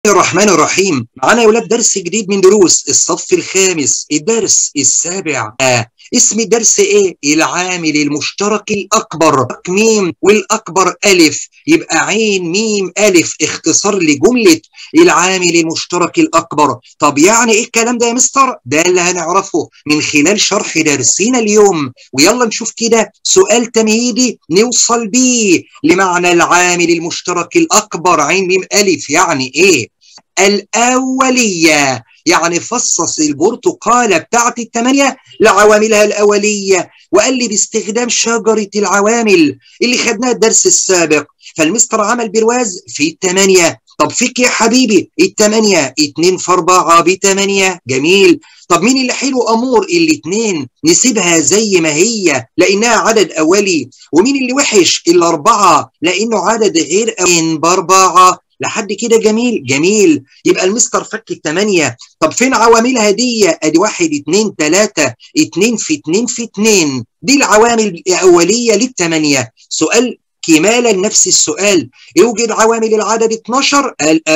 الرحمن الرحيم معانا يا ولاد درس جديد من دروس الصف الخامس الدرس السابع آه. اسم الدرس ايه العامل المشترك الاكبر ميم والاكبر الف يبقى عين ميم الف اختصار لجمله العامل المشترك الاكبر طب يعني ايه الكلام ده يا مستر ده اللي هنعرفه من خلال شرح درسنا اليوم ويلا نشوف كده سؤال تمهيدي نوصل بيه لمعنى العامل المشترك الاكبر عين ميم الف يعني ايه الاوليه يعني فصص البرتقاله بتاعت الثمانيه لعواملها الاوليه وقال لي باستخدام شجره العوامل اللي خدناها الدرس السابق فالمستر عمل برواز في الثمانيه طب فيك يا حبيبي الثمانيه اتنين في اربعه بثمانيه جميل طب مين اللي حلو امور الاثنين نسيبها زي ما هي لانها عدد اولي ومين اللي وحش الاربعه لانه عدد غير أولي باربعه لحد كده جميل جميل يبقى المستر فك الثمانية طب فين عواملها دي ادي واحد اتنين تلاتة اتنين في اتنين في اتنين دي العوامل الأولية للثمانية سؤال كمالا نفس السؤال يوجد عوامل العدد 12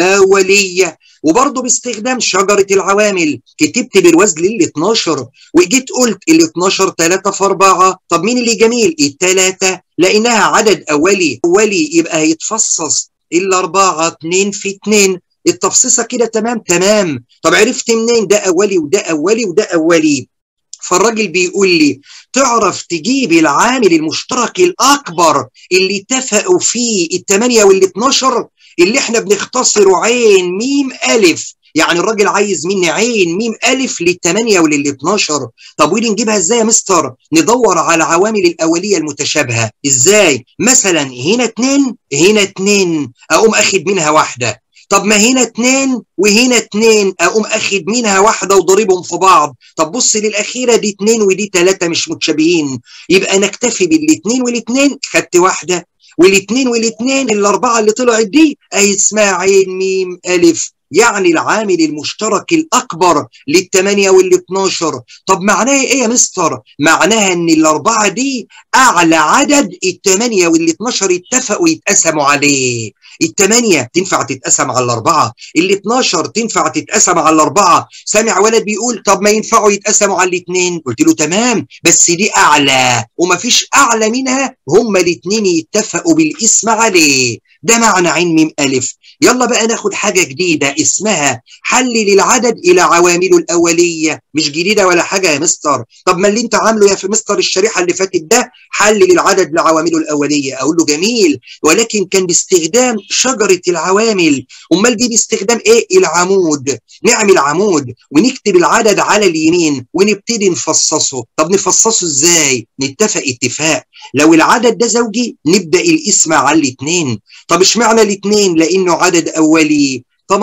الأولية وبرضه باستخدام شجرة العوامل كتبت بالوزن لل 12 وجيت قلت ال 12 3 في 4 طب مين اللي جميل الثلاثة لأنها عدد أولي أولي يبقى هيتفصص الأربعة اتنين في اتنين التفصيصة كده تمام تمام طب عرفت منين ده أولي وده أولي وده أولي فالراجل بيقول لي تعرف تجيب العامل المشترك الأكبر اللي اتفقوا فيه الثمانية والاتناشر اللي احنا بنختصره عين ميم ألف يعني الراجل عايز مني عين ميم ألف للثمانية ولل 12 طب ودي نجيبها ازاي يا مستر؟ ندور على العوامل الأولية المتشابهة ازاي؟ مثلا هنا اتنين هنا اتنين أقوم أخد منها واحدة طب ما هنا اتنين وهنا اتنين اقوم اخد منها واحدة وضربهم في بعض طب بص للاخيرة دي اتنين ودي تلاتة مش متشابهين يبقى نكتفي بالاتنين والاتنين خدت واحدة والاتنين والاتنين الاربعة اللي طلعت دي اهي اسمها عين ميم الف يعني العامل المشترك الأكبر للثمانية والاثناشر طب معناها إيه يا مستر؟ معناها إن الأربعة دي أعلى عدد الثمانية والاثناشر اتفقوا يتقسموا عليه الثمانية تنفع تتقسم على الأربعة ال 12 تنفع تتقسم على الأربعة سامع ولد بيقول طب ما ينفعوا يتقسموا على الاثنين قلت له تمام بس دي أعلى ومفيش أعلى منها هما الاثنين يتفقوا بالاسم عليه ده معنى عين ميم ألف يلا بقى ناخد حاجة جديدة اسمها حلل العدد إلى عوامله الأولية مش جديدة ولا حاجة يا مستر طب ما اللي انت عامله يا في مستر الشريحة اللي فاتت ده حلل العدد لعوامله الأولية أقول له جميل ولكن كان باستخدام شجرة العوامل أمال دي باستخدام إيه العمود نعمل عمود ونكتب العدد على اليمين ونبتدي نفصصه طب نفصصه إزاي نتفق اتفاق لو العدد ده زوجي نبدأ الاسم على الاثنين طب اشمعنى الاثنين لانه عدد اولي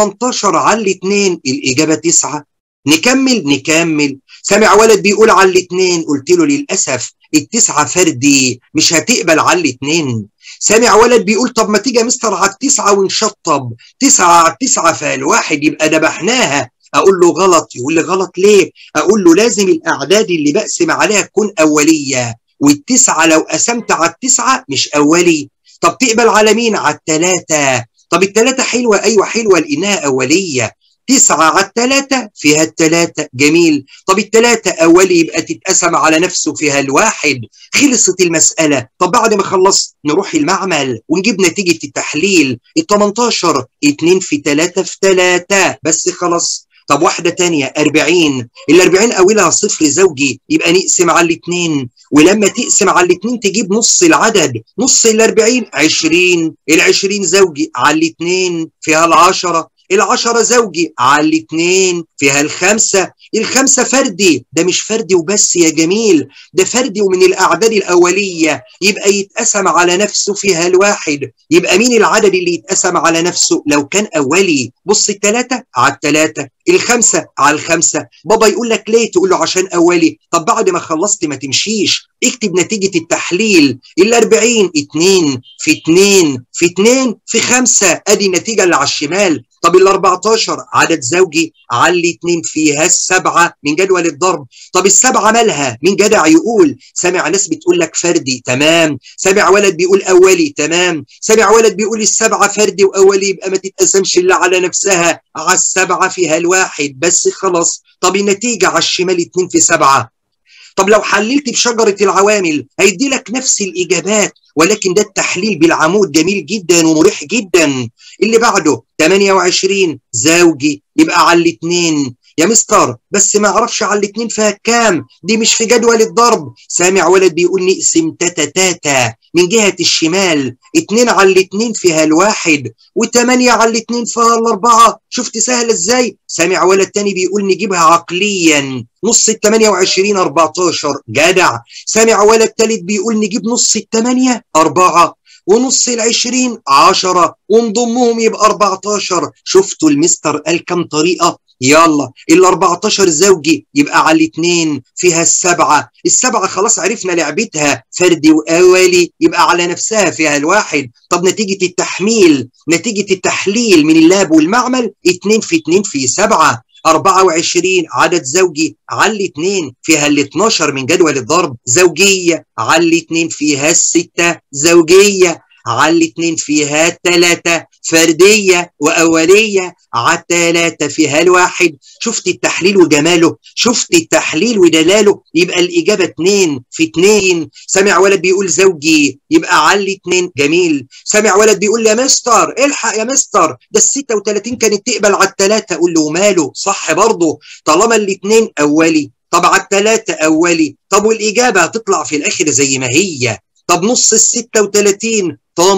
18 على الاثنين الاجابه 9 نكمل نكمل سامع ولد بيقول على الاثنين قلت له للاسف التسعه فردي مش هتقبل على الاثنين سامع ولد بيقول طب ما تيجي يا مستر على التسعه ونشطب تسعه على التسعه فالواحد يبقى ذبحناها اقول له غلط يقول لي غلط ليه اقول له لازم الاعداد اللي بقسم عليها تكون اوليه والتسعه لو قسمت على التسعه مش اولي طب تقبل على مين على التلاتة طب التلاتة حلوة أيوة حلوة لأنها أولية تسعة على التلاتة فيها التلاتة جميل طب التلاتة أولي يبقى تتقسم على نفسه فيها الواحد خلصت المسألة طب بعد ما خلص نروح المعمل ونجيب نتيجة التحليل ال 18 2 في 3 في 3 بس خلاص طب واحدة تانية 40 ال 40 أولها صفر زوجي يبقى نقسم على الاثنين ولما تقسم على الاثنين تجيب نص العدد نص ال 40 20 ال 20 زوجي على الاثنين فيها العشرة العشرة زوجي على الاثنين فيها الخمسة الخمسة فردي ده مش فردي وبس يا جميل ده فردي ومن الأعداد الأولية يبقى يتقسم على نفسه فيها الواحد يبقى مين العدد اللي يتقسم على نفسه لو كان أولي بص التلاتة على التلاتة الخمسة على الخمسة بابا يقول لك ليه تقول له عشان أولي طب بعد ما خلصت ما تمشيش اكتب نتيجة التحليل ال 40 2 في 2 في 2 في 5 ادي النتيجة اللي على الشمال طب ال 14 عدد زوجي علي اتنين فيها السبعه من جدول الضرب طب السبعه مالها مين جدع يقول سامع ناس بتقول لك فردي تمام سامع ولد بيقول اولي تمام سامع ولد بيقول السبعه فردي واولي يبقى ما تتقسمش الا على نفسها على السبعه فيها الواحد بس خلاص طب النتيجه على الشمال اتنين في سبعه طب لو حللت بشجرة العوامل هيدي لك نفس الإجابات ولكن ده التحليل بالعمود جميل جدا ومريح جدا اللي بعده 28 زوجي يبقى على الاثنين يا مستر بس ما اعرفش على الاثنين فيها كام دي مش في جدول الضرب سامع ولد بيقول نقسم تاتا تاتا من جهة الشمال اتنين على الاتنين فيها الواحد وتمانية على الاتنين فيها الاربعة شفت سهلة ازاي سامع ولد تاني بيقول نجيبها عقليا نص التمانية وعشرين اربعتاشر جدع سامع ولد تالت بيقول نجيب نص التمانية اربعة ونص العشرين عشرة ونضمهم يبقى 14 شفتوا المستر قال كم طريقة يلا ال 14 زوجي يبقى على الاثنين فيها السبعه، السبعه خلاص عرفنا لعبتها فردي واولي يبقى على نفسها فيها الواحد، طب نتيجه التحميل نتيجه التحليل من اللاب والمعمل 2 في 2 في 7 24 عدد زوجي على الاثنين فيها ال 12 من جدول الضرب زوجيه على الاثنين فيها السته زوجيه على الاثنين فيها الثلاثة فردية وأولية على الثلاثة فيها الواحد شفت التحليل وجماله شفت التحليل ودلاله يبقى الإجابة اتنين في اتنين سامع ولد بيقول زوجي يبقى على الاثنين جميل سامع ولد بيقول يا مستر الحق يا مستر ده ال 36 كانت تقبل على الثلاثة أقول له ماله صح برضه طالما الاثنين أولي طب على الثلاثة أولي طب والإجابة هتطلع في الآخر زي ما هي طب نص ال 36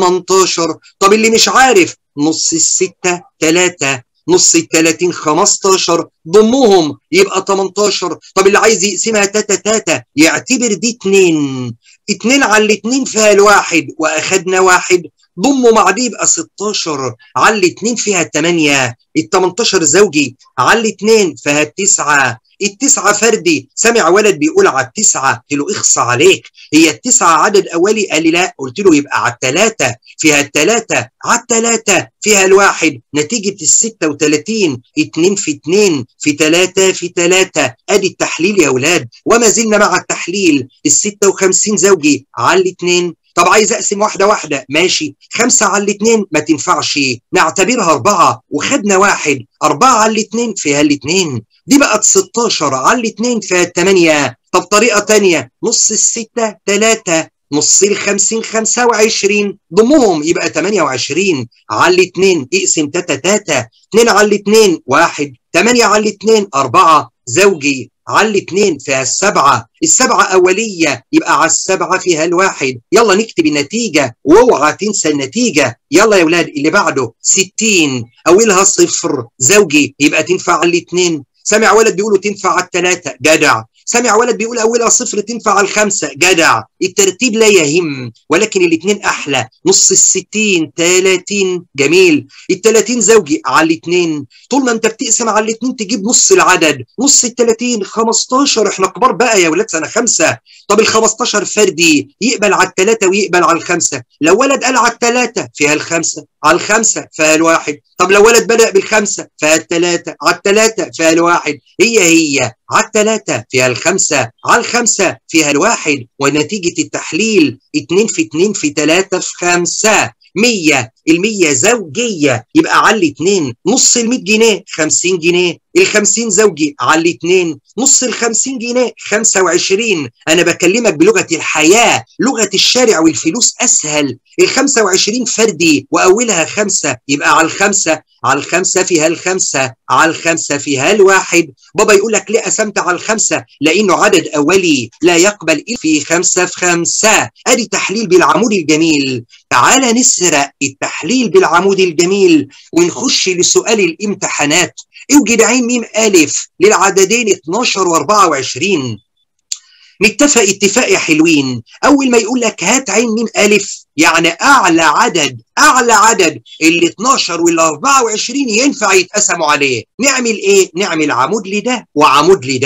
18 طب اللي مش عارف نص الستة 3 نص ال 30 15 ضمهم يبقى 18 طب اللي عايز يقسمها تاتا تاتا يعتبر دي 2 2 على الاثنين فيها الواحد واخدنا واحد ضموا مع دي يبقى 16 على الاثنين فيها 8 ال 18 زوجي على الاثنين فيها التسعة التسعة فردي سمع ولد بيقول على التسعة قلت له اخصى عليك هي التسعة عدد أولي قال لي لا قلت له يبقى على الثلاثة فيها الثلاثة على الثلاثة فيها الواحد نتيجة الستة وثلاثين اتنين في اتنين في ثلاثة في ثلاثة ادي التحليل يا أولاد وما زلنا مع التحليل الستة وخمسين زوجي على الاثنين طب عايز اقسم واحده واحده ماشي خمسه على الاثنين ما تنفعش نعتبرها اربعه وخدنا واحد اربعه على الاثنين فيها الاثنين دي بقت 16 على الاثنين فيها الثمانيه طب طريقه ثانيه نص السته ثلاثه نص ال 50 25 ضمهم يبقى 28 على الاثنين اقسم تاتا تاتا 2 على الاثنين واحد 8 على الاثنين 4 زوجي على الاثنين فيها السبعة السبعة أولية يبقى على السبعة فيها الواحد يلا نكتب النتيجة واوعى تنسى النتيجة يلا يا أولاد اللي بعده 60 أولها صفر زوجي يبقى تنفع على الاثنين سامع ولد بيقولوا تنفع على الثلاثة جدع سامع ولد بيقول اولها صفر تنفع على الخمسه جدع الترتيب لا يهم ولكن الاثنين احلى نص الستين 30 جميل ال 30 زوجي على الاثنين طول ما انت بتقسم على الاثنين تجيب نص العدد نص ال 30 15 احنا كبار بقى يا ولاد سنه خمسه طب ال 15 فردي يقبل على الثلاثه ويقبل على الخمسه لو ولد قال على الثلاثه فيها الخمسه على الخمسه فيها الواحد طب لو ولد بدأ بالخمسه فيها الثلاثه على الثلاثه فيها الواحد هي هي على الثلاثة فيها الخمسة على الخمسة فيها الواحد ونتيجة التحليل اتنين في اتنين في تلاتة في خمسة مية المية زوجية يبقى على الاتنين نص المية جنيه خمسين جنيه الخمسين زوجي على الاتنين نص الخمسين جنيه خمسة وعشرين أنا بكلمك بلغة الحياة لغة الشارع والفلوس أسهل الخمسة وعشرين فردي وأولها خمسة يبقى على الخمسة على الخمسة فيها الخمسة على الخمسة فيها الواحد بابا يقول لك ليه قسمت على الخمسة لأنه عدد أولي لا يقبل في خمسة في خمسة أدي تحليل بالعمود الجميل تعال نسرق التحليل بالعمود الجميل ونخش لسؤال الامتحانات اوجد عين ميم ألف للعددين 12 و24 نتفق اتفاق يا حلوين أول ما يقول لك هات عين ميم ألف يعني أعلى عدد أعلى عدد ال 12 وال 24 ينفع يتقسموا عليه نعمل إيه؟ نعمل عمود لده وعمود لده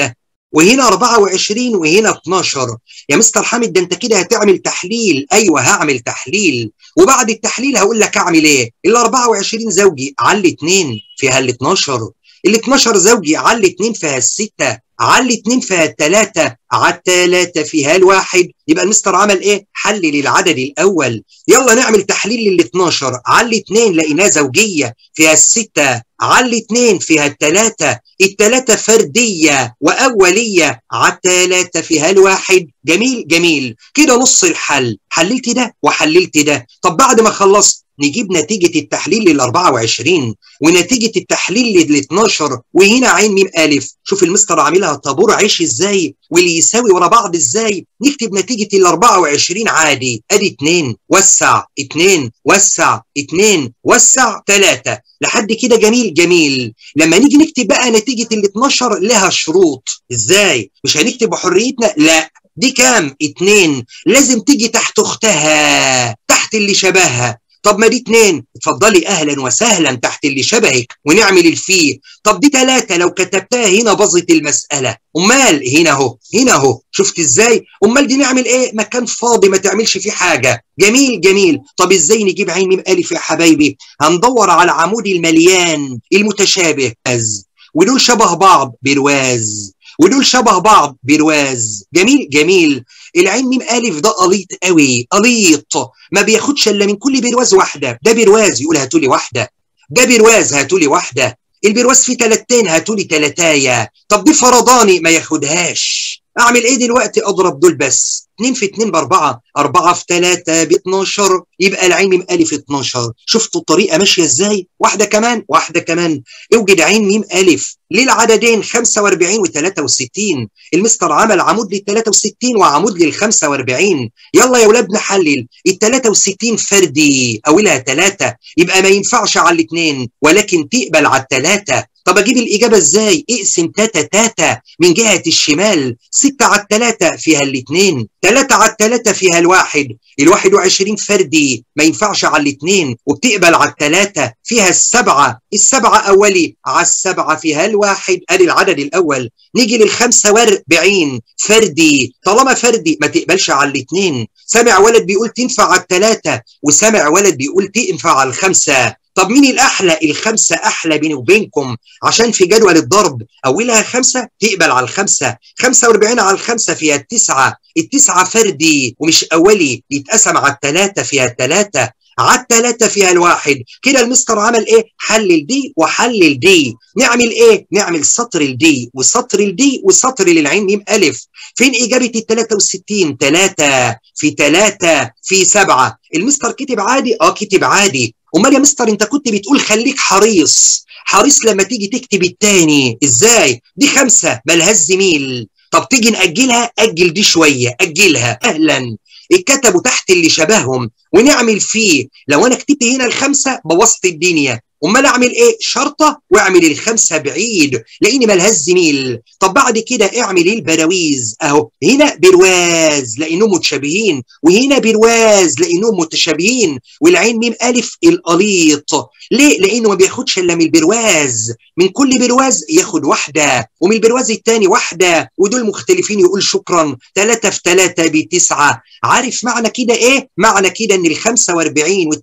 وهنا 24 وهنا 12 يا مستر حامد ده انت كده هتعمل تحليل ايوه هعمل تحليل وبعد التحليل هقول لك اعمل ايه ال 24 زوجي على 2 فيها ال 12 ال 12 زوجي على 2 فيها الستة على 2 فيها الثلاثة على الثلاثة فيها الواحد يبقى المستر عمل ايه؟ حلل العدد الاول يلا نعمل تحليل لل 12 على 2 لقيناه زوجية فيها الستة على 2 فيها الثلاثة الثلاثة فردية وأولية على الثلاثة فيها الواحد جميل جميل كده نص الحل حللت ده وحللت ده طب بعد ما خلصت نجيب نتيجة التحليل لل 24 ونتيجة التحليل لل 12 وهنا عين ميم ألف شوف المستر عاملها طابور عيش ازاي واللي يساوي ورا بعض ازاي نكتب نتيجة ال 24 عادي ادي 2 وسع 2 وسع 2 وسع 3 لحد كده جميل جميل لما نيجي نكتب بقى نتيجة ال 12 لها شروط ازاي مش هنكتب بحريتنا لا دي كام اتنين لازم تيجي تحت اختها تحت اللي شبهها طب ما دي اتنين اتفضلي اهلا وسهلا تحت اللي شبهك ونعمل الفيه طب دي تلاتة لو كتبتها هنا باظت المسألة امال هنا اهو هنا اهو شفت ازاي امال دي نعمل ايه مكان فاضي ما تعملش فيه حاجة جميل جميل طب ازاي نجيب عين ميم الف يا حبايبي هندور على العمود المليان المتشابه ودول شبه بعض برواز ودول شبه بعض برواز جميل جميل العين ميم الف ده قليط قوي قليط ما بياخدش الا من كل برواز واحده ده برواز يقول هاتوا لي واحده ده برواز هاتوا لي واحده البرواز فيه تلاتين هاتوا لي تلاتايه طب دي فرضاني ما ياخدهاش اعمل ايه دلوقتي اضرب دول بس 2 في 2 ب 4 4 في 3 ب 12 يبقى العين ميم الف 12 شفتوا الطريقه ماشيه ازاي واحده كمان واحده كمان اوجد عين ميم الف للعددين 45 و63 المستر عمل عمود لل 63 وعمود لل 45 يلا يا ولاد نحلل ال 63 فردي اولها 3 يبقى ما ينفعش على الاثنين ولكن تقبل على الثلاثه طب اجيب الاجابه ازاي اقسم تاتا تاتا من جهه الشمال 6 على الثلاثه فيها الاثنين 3 على الثلاثه فيها الواحد الواحد وعشرين فردي ما ينفعش على الاثنين وبتقبل على الثلاثه فيها السبعه السبعه اولي على السبعه فيها الواحد ادي العدد الاول نيجي للخمسه واربعين فردي طالما فردي ما تقبلش على الاثنين سامع ولد بيقول تنفع على الثلاثه وسامع ولد بيقول تنفع على الخمسه طب مين الأحلى؟ الخمسة أحلى بيني وبينكم عشان في جدول الضرب أولها خمسة تقبل على الخمسة 45 على الخمسة فيها التسعة التسعة فردي ومش أولي يتقسم على الثلاثة فيها الثلاثة على الثلاثة فيها الواحد كده المستر عمل ايه حلل دي وحلل دي نعمل ايه نعمل سطر الدي وسطر الدي وسطر للعين ميم الف فين اجابة ال 63 3 في 3 في 7 المستر كتب عادي اه كتب عادي امال يا مستر انت كنت بتقول خليك حريص حريص لما تيجي تكتب التاني ازاي دي خمسة ملهاش زميل طب تيجي نأجلها أجل دي شوية أجلها أهلا اتكتبوا تحت اللي شبههم ونعمل فيه لو أنا كتبت هنا الخمسة بوظت الدنيا امال اعمل ايه شرطه واعمل الخمسه بعيد لاني ملهاش زميل طب بعد كده اعمل ايه البراويز اهو هنا برواز لانهم متشابهين وهنا برواز لانهم متشابهين والعين ميم الف القليط ليه لانه ما بياخدش الا من البرواز من كل برواز ياخد واحده ومن البرواز الثاني واحده ودول مختلفين يقول شكرا ثلاثه في ثلاثه بتسعه عارف معنى كده ايه معنى كده ان ال 45 وال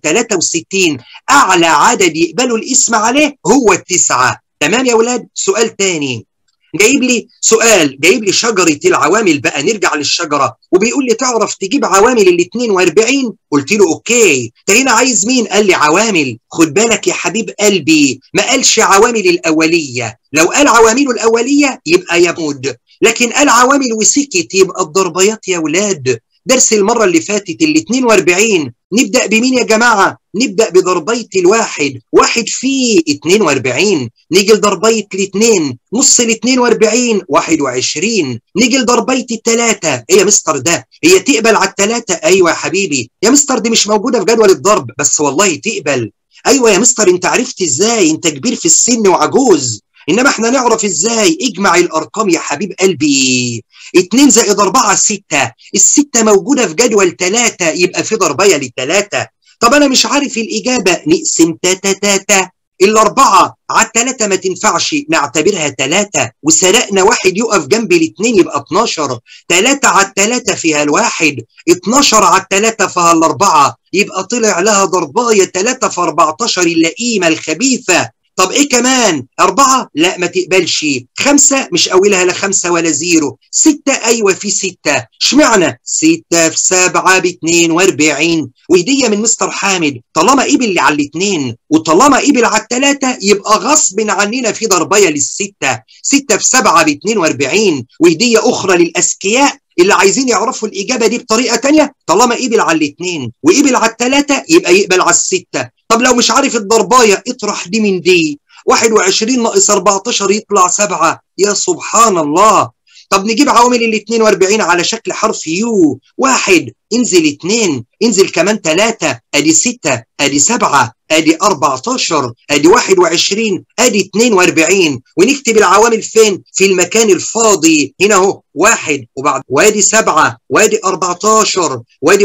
63 اعلى عدد يقبلوا الاسم عليه هو التسعه تمام يا ولاد سؤال تاني جايب لي سؤال جايب لي شجره العوامل بقى نرجع للشجره وبيقول لي تعرف تجيب عوامل ال 42 قلت له اوكي انت هنا عايز مين قال لي عوامل خد بالك يا حبيب قلبي ما قالش عوامل الاوليه لو قال عوامل الاوليه يبقى يمود لكن قال عوامل وسكت يبقى الضربيات يا ولاد درس المرة اللي فاتت ال 42 نبدأ بمين يا جماعة؟ نبدأ بضربية الواحد واحد في 42 نيجي لضربية الاثنين نص ال 42 21 نيجي لضربية الثلاثة ايه يا مستر ده؟ هي تقبل على الثلاثة ايوه يا حبيبي يا مستر دي مش موجودة في جدول الضرب بس والله تقبل ايوه يا مستر انت عرفت ازاي انت كبير في السن وعجوز انما احنا نعرف ازاي اجمع الارقام يا حبيب قلبي 2 زائد 4 6 الستة موجودة في جدول 3 يبقى في ضربية للثلاثة طب انا مش عارف الاجابة نقسم تاتا تاتا الأربعة على التلاتة ما تنفعش نعتبرها تلاتة وسرقنا واحد يقف جنب الاتنين يبقى 12 تلاتة على التلاتة فيها الواحد 12 على التلاتة فيها الأربعة يبقى طلع لها ضرباية تلاتة في 14 اللئيمة الخبيثة طب ايه كمان أربعة لا ما تقبلش خمسة مش أولها لا خمسة ولا زيرو ستة أيوة في ستة اشمعنى ستة في سبعة باتنين واربعين وهدية من مستر حامد طالما قبل على الاتنين وطالما قبل على التلاتة يبقى غصب عننا في ضربية للستة ستة في سبعة باتنين واربعين وهدية أخرى للأذكياء اللي عايزين يعرفوا الإجابة دي بطريقة تانية طالما قبل على الاثنين وقبل على الثلاثة يبقى يقبل على الستة طب لو مش عارف الضرباية اطرح دي من دي 21 ناقص 14 يطلع 7 يا سبحان الله طب نجيب عوامل ال 42 على شكل حرف يو واحد انزل اتنين انزل كمان تلاتة ادي ستة ادي سبعة ادي 14 ادي 21 ادي 42 ونكتب العوامل فين في المكان الفاضي هنا اهو واحد وبعد وادي سبعة وادي 14 وادي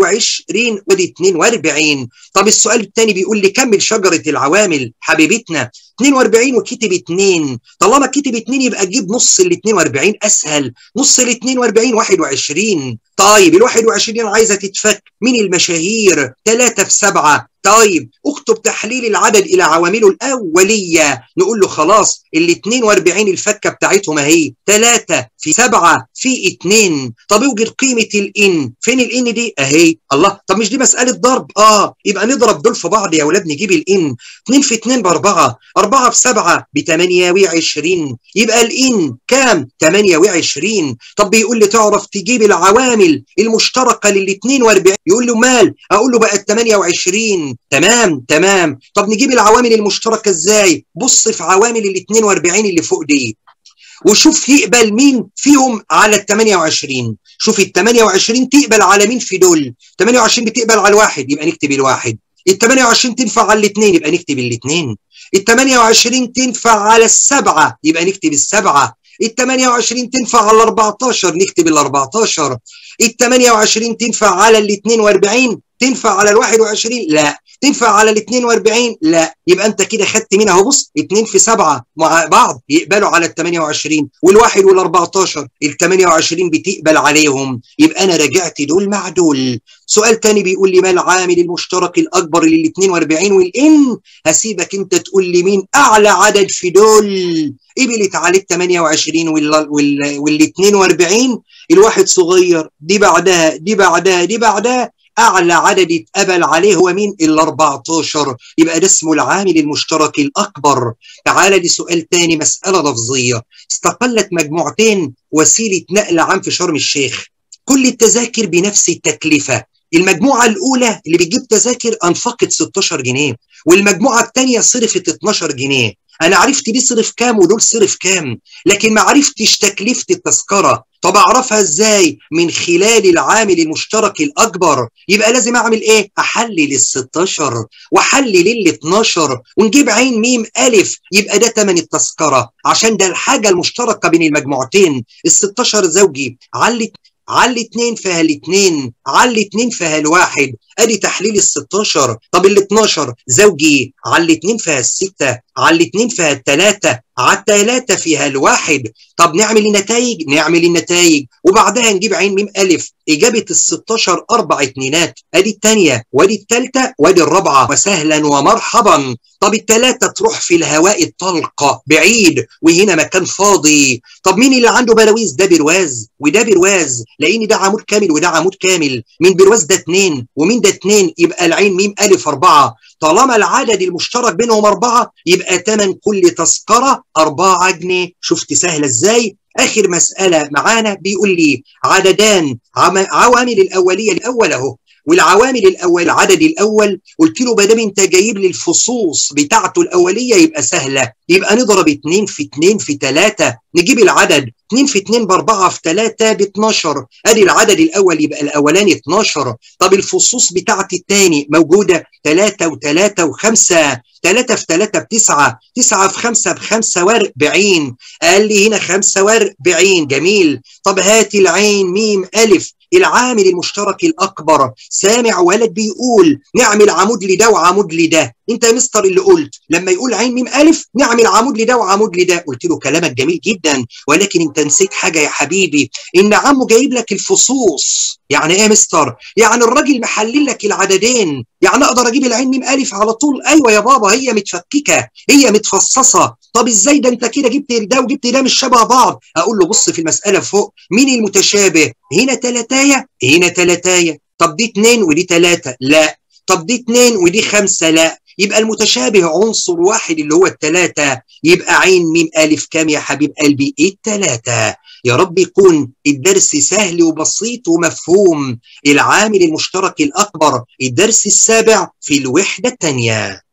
21 وادي 42 طب السؤال الثاني بيقول لي كمل شجرة العوامل حبيبتنا 42 وكتب 2 طالما كتب 2 يبقى تجيب نص ال 42 اسهل نص ال 42 21 طيب ال 21 عايزه تتفك من المشاهير 3 في 7 طيب اكتب تحليل العدد الى عوامله الاوليه نقول له خلاص ال 42 الفكه بتاعتهم اهي 3 في 7 في 2 طب اوجد قيمه الان فين الان دي اهي الله طب مش دي مساله ضرب اه يبقى نضرب دول في بعض يا اولاد نجيب الان 2 في 2 ب 4 4 في 7 ب 28 يبقى الان كام 28 طب بيقول لي تعرف تجيب العوامل المشتركه لل 42 يقول له مال اقول له بقت 28 تمام تمام طب نجيب العوامل المشتركه ازاي بص في عوامل ال 42 اللي فوق دي وشوف يقبل مين فيهم على ال 28 شوف ال 28 تقبل على مين في دول 28 بتقبل على الواحد يبقى نكتب الواحد ال 28 تنفع على الاثنين يبقى نكتب الاثنين ال 28 تنفع على السبعه يبقى نكتب السبعه ال 28 تنفع على ال 14 نكتب ال 14 ال 28 تنفع على ال 42 تنفع على ال 21 لا تنفع على ال 42 لا يبقى انت كده خدت منها اهو بص 2 في 7 مع بعض يقبلوا على ال 28 والواحد وال 14 ال 28 بتقبل عليهم يبقى انا رجعت دول مع دول سؤال تاني بيقول لي ما العامل المشترك الاكبر لل 42 والان هسيبك انت تقول لي مين اعلى عدد في دول قبلت عليه ال 28 وال وال وال 42 الواحد صغير دي بعدها دي بعدها دي بعدها اعلى عدد اتقبل عليه هو مين ال 14 يبقى ده اسمه العامل المشترك الاكبر تعال لسؤال تاني مساله لفظيه استقلت مجموعتين وسيله نقل عام في شرم الشيخ كل التذاكر بنفس التكلفه المجموعه الاولى اللي بتجيب تذاكر انفقت 16 جنيه والمجموعه الثانيه صرفت 12 جنيه انا عرفت دي صرف كام ودول صرف كام لكن ما عرفتش تكلفه التذكره طب اعرفها ازاي من خلال العامل المشترك الاكبر يبقى لازم اعمل ايه احلل ال 16 واحلل ال 12 ونجيب عين ميم الف يبقى ده ثمن التذكره عشان ده الحاجه المشتركه بين المجموعتين ال 16 زوجي علت على الاثنين فيها الاثنين على الاثنين فيها الواحد ادي تحليل ال 16 طب ال 12 زوجي على الاثنين فيها السته على الاثنين فيها الثلاثه على الثلاثه فيها الواحد طب نعمل النتائج نعمل النتائج وبعدها نجيب عين ميم الف اجابه ال 16 اربع اثنينات ادي الثانيه وادي الثالثه وادي الرابعه وسهلا ومرحبا طب الثلاثه تروح في الهواء الطلقه بعيد وهنا مكان فاضي طب مين اللي عنده براويز ده برواز وده برواز لان ده عمود كامل وده عمود كامل من برواز ده اثنين ومين ده اثنين يبقى العين ميم الف اربعه طالما العدد المشترك بينهم أربعة يبقى ثمن كل تذكرة أربعة جنيه شفت سهلة إزاي؟ آخر مسألة معانا بيقول لي عددان عوامل الأولية الأول أهو والعوامل الاول العدد الاول قلت له ما دام انت جايب لي الفصوص بتاعته الاوليه يبقى سهله يبقى نضرب 2 في 2 في 3 نجيب العدد 2 في 2 ب 4 في 3 ب 12 ادي العدد الاول يبقى الاولاني 12 طب الفصوص بتاعت الثاني موجوده 3 و3 و5 3 في 3 بتسعة 9 في 5 ب 45 قال لي هنا 45 جميل طب هات العين ميم ألف العامل المشترك الأكبر سامع ولد بيقول نعمل عمود لده وعمود لده انت يا مستر اللي قلت لما يقول عين ميم ألف نعمل عمود لده وعمود لده قلت له كلامك جميل جدا ولكن انت نسيت حاجة يا حبيبي ان عمه جايب لك الفصوص يعني ايه يا مستر يعني الراجل محلل لك العددين يعني اقدر اجيب العين ميم الف على طول ايوه يا بابا هي متفككه هي متفصصه طب ازاي ده انت كده جبت ده وجبت ده مش شبه بعض اقول له بص في المساله فوق مين المتشابه هنا تلاتايه هنا تلاتايه طب دي اتنين ودي تلاته لا طب دي اتنين ودي خمسه لا يبقى المتشابه عنصر واحد اللي هو التلاتة يبقى عين ميم ألف كام يا حبيب قلبي التلاتة يا رب يكون الدرس سهل وبسيط ومفهوم العامل المشترك الأكبر الدرس السابع في الوحدة الثانية